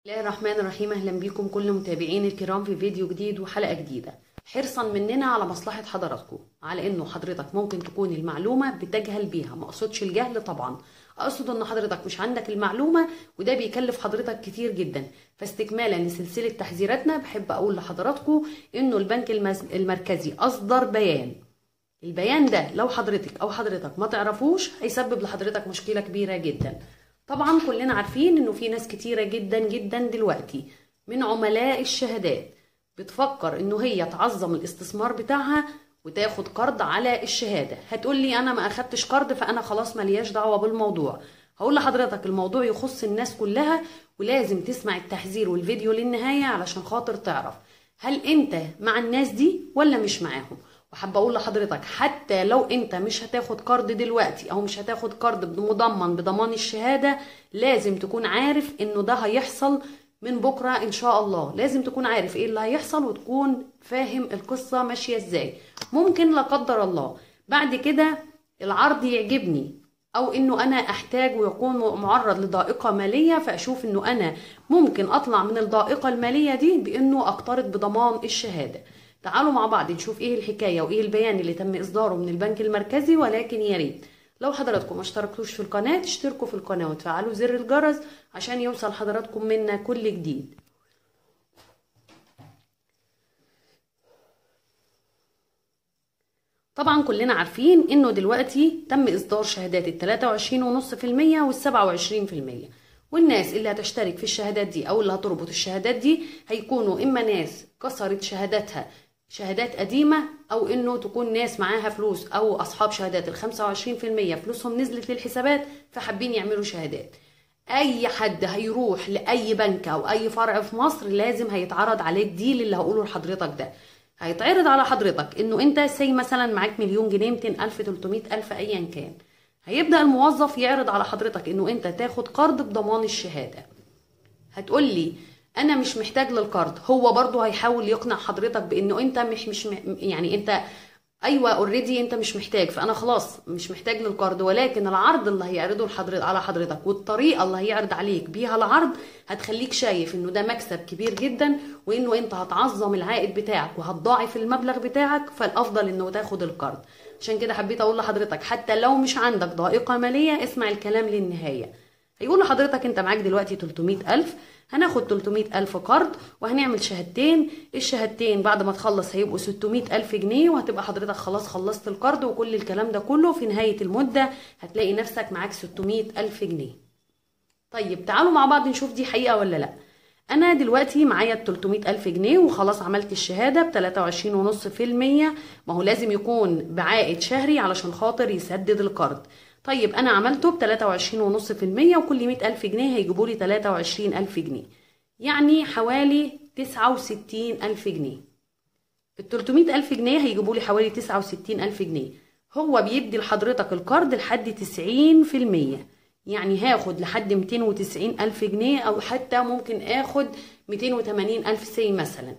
بسم الله الرحمن الرحيم اهلا بيكم كل متابعين الكرام في فيديو جديد وحلقه جديده حرصا مننا على مصلحه حضراتكم على انه حضرتك ممكن تكون المعلومه بتجهل بيها ما اقصدش الجهل طبعا اقصد ان حضرتك مش عندك المعلومه وده بيكلف حضرتك كتير جدا فاستكمالا لسلسله تحذيراتنا بحب اقول لحضراتكم انه البنك المز- المركزي اصدر بيان البيان ده لو حضرتك او حضرتك ما تعرفوش هيسبب لحضرتك مشكله كبيره جدا طبعا كلنا عارفين انه في ناس كتيره جدا جدا دلوقتي من عملاء الشهادات بتفكر انه هي تعظم الاستثمار بتاعها وتاخد قرض على الشهاده هتقول لي انا ما اخدتش قرض فانا خلاص ملياش دعوه بالموضوع هقول لحضرتك الموضوع يخص الناس كلها ولازم تسمع التحذير والفيديو للنهايه علشان خاطر تعرف هل انت مع الناس دي ولا مش معاهم وحابه اقول لحضرتك حتى لو انت مش هتاخد قرض دلوقتي او مش هتاخد قرض مضمن بضمان الشهاده لازم تكون عارف انه ده هيحصل من بكره ان شاء الله لازم تكون عارف ايه اللي هيحصل وتكون فاهم القصه ماشيه ازاي ممكن لا قدر الله بعد كده العرض يعجبني او انه انا احتاج ويكون معرض لضائقه ماليه فاشوف انه انا ممكن اطلع من الضائقه الماليه دي بانه اقترض بضمان الشهاده تعالوا مع بعض نشوف ايه الحكايه وايه البيان اللي تم اصداره من البنك المركزي ولكن يا ريت لو حضراتكم ما اشتركتوش في القناه تشتركوا في القناه وتفعلوا زر الجرس عشان يوصل حضراتكم منا كل جديد طبعا كلنا عارفين انه دلوقتي تم اصدار شهادات ال 23.5% وال 27% والناس اللي هتشترك في الشهادات دي او اللي هتربط الشهادات دي هيكونوا اما ناس كسرت شهاداتها شهادات قديمة أو إنه تكون ناس معاها فلوس أو أصحاب شهادات ال 25% فلوسهم نزلت للحسابات فحابين يعملوا شهادات. أي حد هيروح لأي بنك أو أي فرع في مصر لازم هيتعرض عليه الديل اللي هقوله لحضرتك ده. هيتعرض على حضرتك إنه أنت سي مثلا معاك مليون جنيه 200000 300000 أيا كان. هيبدأ الموظف يعرض على حضرتك إنه أنت تاخد قرض بضمان الشهادة. هتقول لي انا مش محتاج للقرض هو برضه هيحاول يقنع حضرتك بانه انت مش مش يعني انت ايوه اوريدي انت مش محتاج فانا خلاص مش محتاج للقرض ولكن العرض اللي هيعرضه لحضرتك على حضرتك والطريقه اللي هيعرض عليك بيها العرض هتخليك شايف انه ده مكسب كبير جدا وانه انت هتعظم العائد بتاعك وهتضاعف المبلغ بتاعك فالافضل انه تاخد القرض عشان كده حبيت اقول لحضرتك حتى لو مش عندك ضائقه ماليه اسمع الكلام للنهايه هيقول لحضرتك انت معاك دلوقتي 300000 هناخد 300 ألف قرض وهنعمل شهادتين الشهادتين بعد ما تخلص هيبقوا 600 ألف جنيه وهتبقى حضرتك خلاص خلصت القرض وكل الكلام ده كله في نهاية المدة هتلاقي نفسك معاك 600 ألف جنيه طيب تعالوا مع بعض نشوف دي حقيقة ولا لأ أنا دلوقتي معايا ال 300 ألف جنيه وخلاص عملت الشهادة ب 23.5% ما هو لازم يكون بعائد شهري علشان خاطر يسدد القرض طيب انا عملته ب 23.5% وكل 100 ألف جنيه هيجيبوا لي 23 ألف جنيه يعني حوالي 69 ألف جنيه ال 300 ألف جنيه هيجيبوا لي حوالي 69 ألف جنيه هو بيدي لحضرتك القرض لحد 90% يعني هاخد لحد 290 ألف جنيه أو حتى ممكن آخد 280 ألف سي مثلا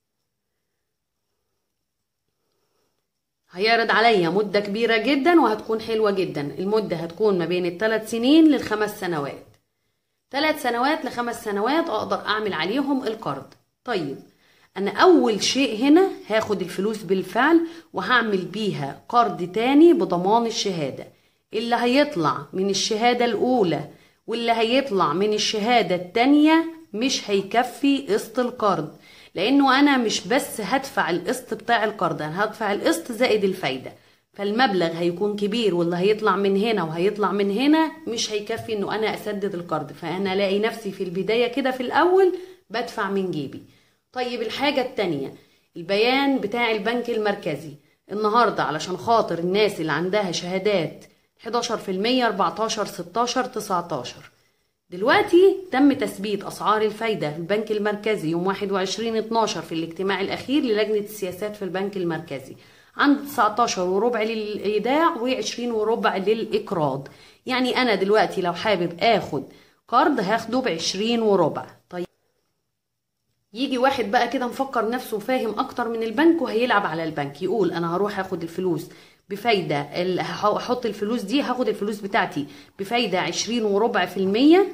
هيعرض عليا مدة كبيرة جدا وهتكون حلوة جدا المدة هتكون ما بين الثلاث سنين للخمس سنوات ثلاث سنوات لخمس سنوات أقدر أعمل عليهم القرض طيب أنا أول شيء هنا هاخد الفلوس بالفعل وهعمل بيها قرض تاني بضمان الشهادة اللي هيطلع من الشهادة الأولى واللي هيطلع من الشهادة التانية مش هيكفي قسط القرض لانه انا مش بس هدفع القسط بتاع القرض انا هدفع القسط زائد الفايده فالمبلغ هيكون كبير واللي هيطلع من هنا وهيطلع من هنا مش هيكفي انه انا اسدد القرض فانا الاقي نفسي في البدايه كده في الاول بدفع من جيبي طيب الحاجه التانية البيان بتاع البنك المركزي النهارده علشان خاطر الناس اللي عندها شهادات 11% 14 16 19 دلوقتي تم تثبيت أسعار الفايدة في البنك المركزي يوم 21 12 في الاجتماع الأخير للجنة السياسات في البنك المركزي عند 19 وربع للإيداع و20 وربع للإقراض يعني أنا دلوقتي لو حابب آخد قرض هاخده بعشرين وربع طيب يجي واحد بقى كده مفكر نفسه فاهم أكتر من البنك وهيلعب على البنك يقول أنا هروح آخد الفلوس بفايدة ال- هحط الفلوس دي هاخد الفلوس بتاعتي بفايدة عشرين وربع في المية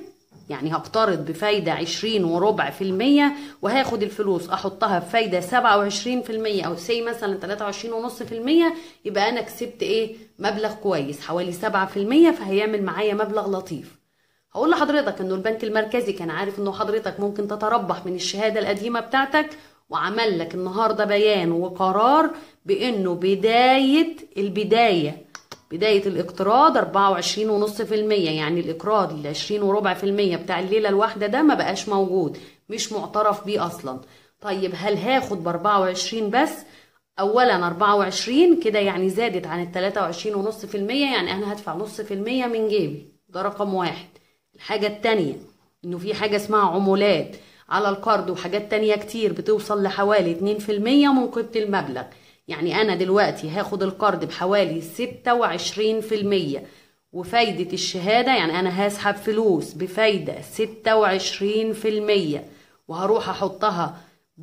يعني هقترض بفايدة عشرين وربع في المية وهاخد الفلوس احطها بفايدة سبعة وعشرين في المية او سي مثلا تلاتة وعشرين ونص في المية يبقى انا كسبت ايه مبلغ كويس حوالي سبعة في المية فهيعمل معايا مبلغ لطيف هقول لحضرتك انه البنك المركزي كان عارف انه حضرتك ممكن تتربح من الشهادة القديمة بتاعتك وعمل لك النهاردة بيان وقرار بانه بداية البداية بداية الاقتراض 24.5% يعني الاقراض ال 20 وربع في المية بتاع الليلة الواحدة ده ما بقاش موجود مش معترف بيه اصلا طيب هل هاخد ب 24 بس اولا 24 كده يعني زادت عن ال 23.5% يعني انا هدفع نص في المية من جيبي ده رقم واحد الحاجة التانية انه في حاجة اسمها عمولات على القرض وحاجات تانية كتير بتوصل لحوالي 2% من قيمة المبلغ يعني أنا دلوقتي هاخد القرض بحوالي 26% وفايدة الشهادة يعني أنا هسحب فلوس بفايدة 26% وهروح أحطها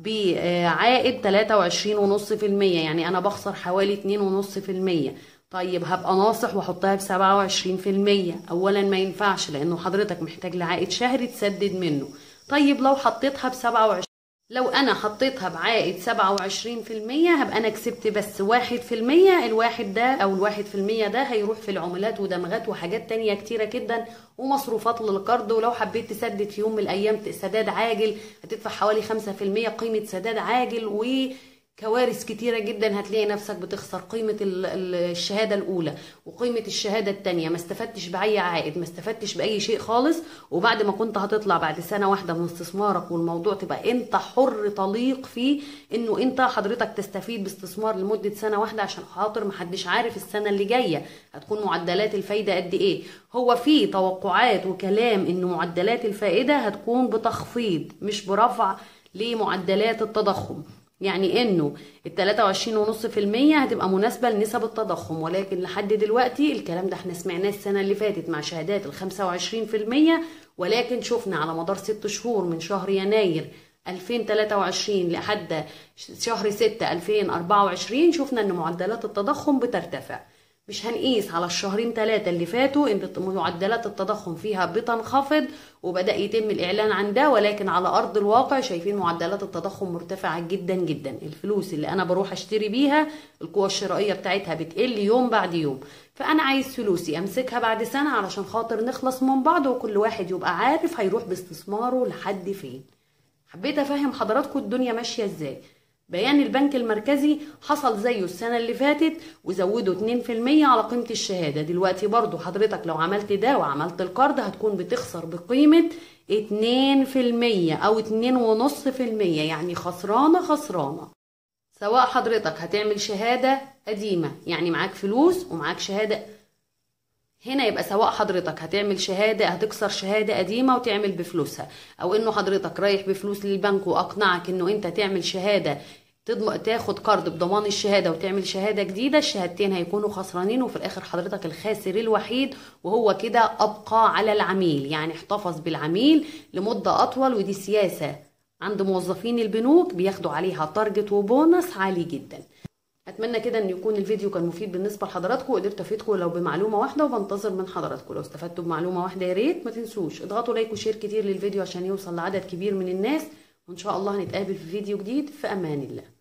بعائد 23.5% يعني أنا بخسر حوالي 2.5% طيب هبقى ناصح واحطها ب 27% اولا ما ينفعش لانه حضرتك محتاج لعائد شهري تسدد منه طيب لو حطيتها ب 27 لو انا حطيتها بعائد 27% هبقى انا كسبت بس 1% الواحد ده او الواحد في المية ده هيروح في العملات ودمغات وحاجات تانية كتيرة جدا ومصروفات للقرض ولو حبيت تسدد في يوم من الايام سداد عاجل هتدفع حوالي 5% قيمة سداد عاجل و كوارث كتيرة جدا هتلاقي نفسك بتخسر قيمة الشهادة الأولى وقيمة الشهادة التانية ما استفدتش بأي عائد ما استفدتش بأي شيء خالص وبعد ما كنت هتطلع بعد سنة واحدة من استثمارك والموضوع تبقى أنت حر طليق فيه إنه أنت حضرتك تستفيد باستثمار لمدة سنة واحدة عشان خاطر محدش عارف السنة اللي جاية هتكون معدلات الفايدة قد إيه هو في توقعات وكلام إنه معدلات الفائدة هتكون بتخفيض مش برفع لمعدلات التضخم يعني انه ال 23.5% هتبقى مناسبه لنسب التضخم ولكن لحد دلوقتي الكلام ده احنا سمعناه السنه اللي فاتت مع شهادات ال 25% ولكن شفنا على مدار ست شهور من شهر يناير 2023 لحد شهر 6 2024 شفنا ان معدلات التضخم بترتفع مش هنقيس على الشهرين ثلاثة اللي فاتوا ان معدلات التضخم فيها بتنخفض وبدأ يتم الإعلان عن ده ولكن على أرض الواقع شايفين معدلات التضخم مرتفعة جدا جدا الفلوس اللي أنا بروح أشتري بيها القوة الشرائية بتاعتها بتقل يوم بعد يوم فأنا عايز فلوسي أمسكها بعد سنة علشان خاطر نخلص من بعض وكل واحد يبقى عارف هيروح باستثماره لحد فين حبيت أفهم حضراتكم الدنيا ماشية إزاي بيان البنك المركزي حصل زيه السنة اللي فاتت وزودوا 2% على قيمة الشهادة دلوقتي برضو حضرتك لو عملت ده وعملت القرض هتكون بتخسر بقيمة 2% أو 2.5% يعني خسرانة خسرانة سواء حضرتك هتعمل شهادة قديمة يعني معاك فلوس ومعاك شهادة هنا يبقى سواء حضرتك هتعمل شهادة هتكسر شهادة قديمة وتعمل بفلوسها أو إنه حضرتك رايح بفلوس للبنك وأقنعك إنه أنت تعمل شهادة تضم... تاخد قرض بضمان الشهادة وتعمل شهادة جديدة الشهادتين هيكونوا خسرانين وفي الآخر حضرتك الخاسر الوحيد وهو كده أبقى على العميل يعني احتفظ بالعميل لمدة أطول ودي سياسة عند موظفين البنوك بياخدوا عليها تارجت وبونص عالي جدا اتمنى كده ان يكون الفيديو كان مفيد بالنسبه لحضراتكم وقدرت افيدكم لو بمعلومه واحده وبنتظر من حضراتكم لو استفدتوا بمعلومه واحده يا ريت ما تنسوش اضغطوا لايك وشير كتير للفيديو عشان يوصل لعدد كبير من الناس وان شاء الله هنتقابل في فيديو جديد في امان الله